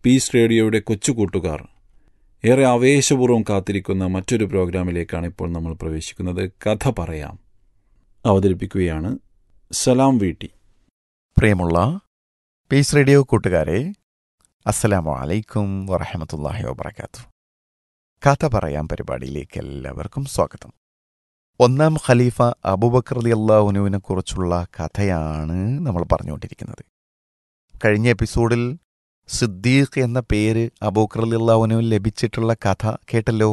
piece റേഡിയോയുടെ കൊച്ചു കൂട്ടുകാർ ഏറെ ആവേശപൂർവ്വം കാത്തിരിക്കുന്ന മറ്റൊരു പ്രോഗ്രാമിലേക്കാണ് ഇപ്പോൾ നമ്മൾ പ്രവേശിക്കുന്നത് കഥ പറയാം അവതരിപ്പിക്കുകയാണ് സലാം വീട്ടി പ്രിയമുള്ള പീസ് റേഡിയോ കൂട്ടുകാരെ അസ്സലാമു അലൈക്കും വറഹമത്തല്ലാഹി വബർക്കാത്തു കഥ പറയാം പരിപാടിയിലേക്ക് എല്ലാവർക്കും സ്വാഗതം ഒന്നാം ഖലീഫ അബൂബക്കർ അലി അള്ളാഹുനുവിനെ കുറിച്ചുള്ള കഥയാണ് നമ്മൾ പറഞ്ഞുകൊണ്ടിരിക്കുന്നത് കഴിഞ്ഞ എപ്പിസോഡിൽ സിദ്ദീഖ് എന്ന പേര് അബൂബക്കർ അലി അള്ളാഹുനുവിന് ലഭിച്ചിട്ടുള്ള കഥ കേട്ടല്ലോ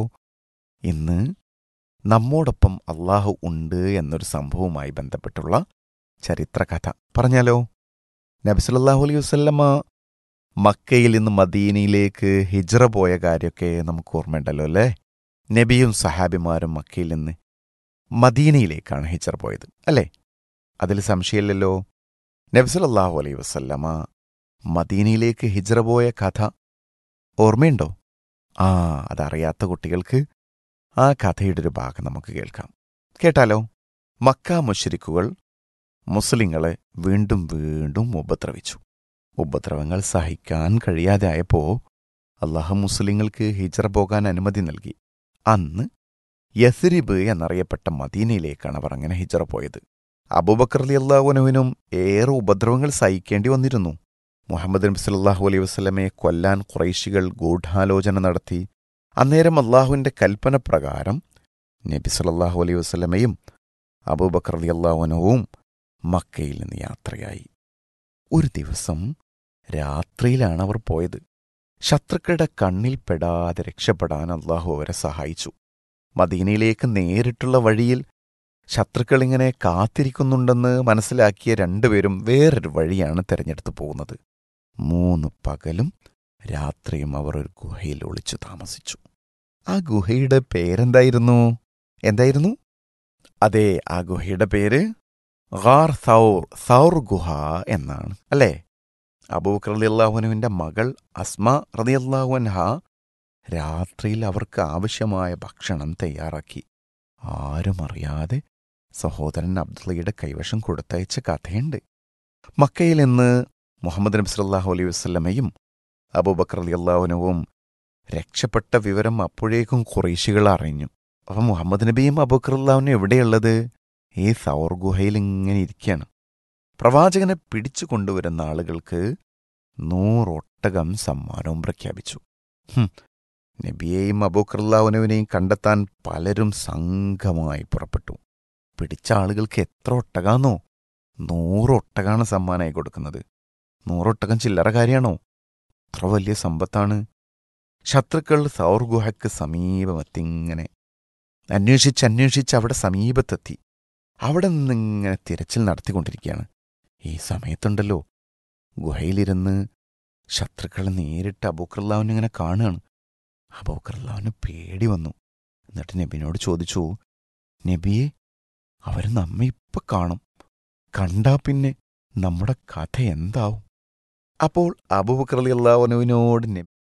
ഇന്ന് നമ്മോടൊപ്പം അള്ളാഹു ഉണ്ട് എന്നൊരു സംഭവവുമായി ബന്ധപ്പെട്ടുള്ള ചരിത്രകഥ പറഞ്ഞാലോ നബിസല്ലാഹു അലൈഹി വസ്ല്ലമ്മ മക്കയിൽ നിന്ന് മദീനയിലേക്ക് ഹിജ്റ പോയ കാര്യമൊക്കെ നമുക്ക് ഓർമ്മയുണ്ടല്ലോ അല്ലേ നബിയും സഹാബിമാരും മക്കയിൽ നിന്ന് മദീനയിലേക്കാണ് ഹിജ്റ പോയത് അല്ലേ അതിൽ സംശയമില്ലല്ലോ നബ്സലല്ലാഹു അലൈഹി വസ്ല്ലമ്മ മദീനയിലേക്ക് ഹിജ്റ പോയ കഥ ഓർമ്മയുണ്ടോ ആ അതറിയാത്ത കുട്ടികൾക്ക് ആ കഥയുടെ ഒരു ഭാഗം നമുക്ക് കേൾക്കാം കേട്ടാലോ മക്ക മുഷരിക്കുകൾ മുസ്ലിങ്ങളെ വീണ്ടും വീണ്ടും ഉപദ്രവിച്ചു ഉപദ്രവങ്ങൾ സഹിക്കാൻ കഴിയാതെ ആയപ്പോ അള്ളാഹു മുസ്ലിങ്ങൾക്ക് ഹിജറ പോകാൻ അനുമതി നൽകി അന്ന് യസ്രിബ് എന്നറിയപ്പെട്ട മദീനയിലേക്കാണ് അവർ അങ്ങനെ ഹിജറ പോയത് അബൂബക്കർ അലി അള്ളാഹുനുവിനും ഏറെ ഉപദ്രവങ്ങൾ സഹിക്കേണ്ടി വന്നിരുന്നു മുഹമ്മദ് നബി സല്ലാഹു അലൈഹി വസ്ലമയെ കൊല്ലാൻ കുറൈശികൾ ഗൂഢാലോചന നടത്തി അന്നേരം അള്ളാഹുവിന്റെ കൽപ്പന പ്രകാരം നബി സല്ലാഹു അലൈഹി വസ്ലമയും അബൂബക്കർ അലി അള്ളാഹുനുവും മക്കയിൽ നിന്ന് യാത്രയായി ഒരു ദിവസം രാത്രിയിലാണ് അവർ പോയത് ശത്രുക്കളുടെ കണ്ണിൽ പെടാതെ രക്ഷപ്പെടാൻ അള്ളാഹു അവരെ സഹായിച്ചു മദീനയിലേക്ക് നേരിട്ടുള്ള വഴിയിൽ ശത്രുക്കളിങ്ങനെ കാത്തിരിക്കുന്നുണ്ടെന്ന് മനസ്സിലാക്കിയ രണ്ടുപേരും വേറൊരു വഴിയാണ് തിരഞ്ഞെടുത്തു പോകുന്നത് മൂന്ന് പകലും രാത്രിയും അവർ ഒരു ഗുഹയിൽ ഒളിച്ചു താമസിച്ചു ആ ഗുഹയുടെ പേരെന്തായിരുന്നു എന്തായിരുന്നു അതെ ആ ഗുഹയുടെ പേര് ഗാർ സൗർ സൗർ ഗുഹ എന്നാണ് അല്ലേ അബൂബക്കർ റളിയല്ലാഹുനുവിന്റെ മകൾ അസ്മ റളിയല്ലാഹുൻഹ രാത്രിയിൽ അവർക്ക് ആവശ്യമായ ഭക്ഷണം തയ്യാറാക്കി ആരും അറിയാതെ സഹോദരൻ അബ്ദുള്ളയുടെ കൈവശം കൊടുത്തയച്ച കഥയുണ്ട് മക്കയിൽ നിന്ന് മുഹമ്മദ് നബി സല്ലല്ലാഹു അലൈഹി വസല്ലമയും അബൂബക്കർ റളിയല്ലാഹുനുവും രക്ഷപ്പെട്ട വിവരം അപ്പോഴേക്കും കുറേശികൾ അറിഞ്ഞു അപ്പം മുഹമ്മദ് നബിയും അബൂബക്കർ അള്ളാഹുനും എവിടെയുള്ളത് ഈ സൗർ ഗുഹയിൽ ഇങ്ങനെ ഇരിക്കുകയാണ് പ്രവാചകനെ പിടിച്ചു കൊണ്ടുവരുന്ന ആളുകൾക്ക് നൂറൊട്ടകം സമ്മാനവും പ്രഖ്യാപിച്ചു നബിയെയും അബൂക്കർലാവുനവിനെയും കണ്ടെത്താൻ പലരും സംഘമായി പുറപ്പെട്ടു പിടിച്ച ആളുകൾക്ക് എത്ര ഒട്ടകാന്നോ നൂറൊട്ടകാണ് സമ്മാനമായി കൊടുക്കുന്നത് നൂറൊട്ടകം ചില്ലറ കാര്യമാണോ അത്ര വലിയ സമ്പത്താണ് ശത്രുക്കൾ സൗർ ഗുഹയ്ക്ക് സമീപമെത്തിങ്ങനെ അന്വേഷിച്ച് അന്വേഷിച്ച് അവിടെ സമീപത്തെത്തി അവിടെ നിന്നിങ്ങനെ തിരച്ചിൽ നടത്തിക്കൊണ്ടിരിക്കുകയാണ് ഈ സമയത്തുണ്ടല്ലോ ഗുഹയിലിരുന്ന് ശത്രുക്കളെ നേരിട്ട് അബൂക്കർലാവിനിങ്ങനെ കാണുകയാണ് അബൂക്കർലാവിന് പേടി വന്നു എന്നിട്ട് നബിനോട് ചോദിച്ചു നബിയെ അവർ നമ്മെ ഇപ്പൊ കാണും കണ്ടാ പിന്നെ നമ്മുടെ കഥ എന്താവും അപ്പോൾ അബൂബക്കർ അലി അള്ളാഹുനുവിനോട്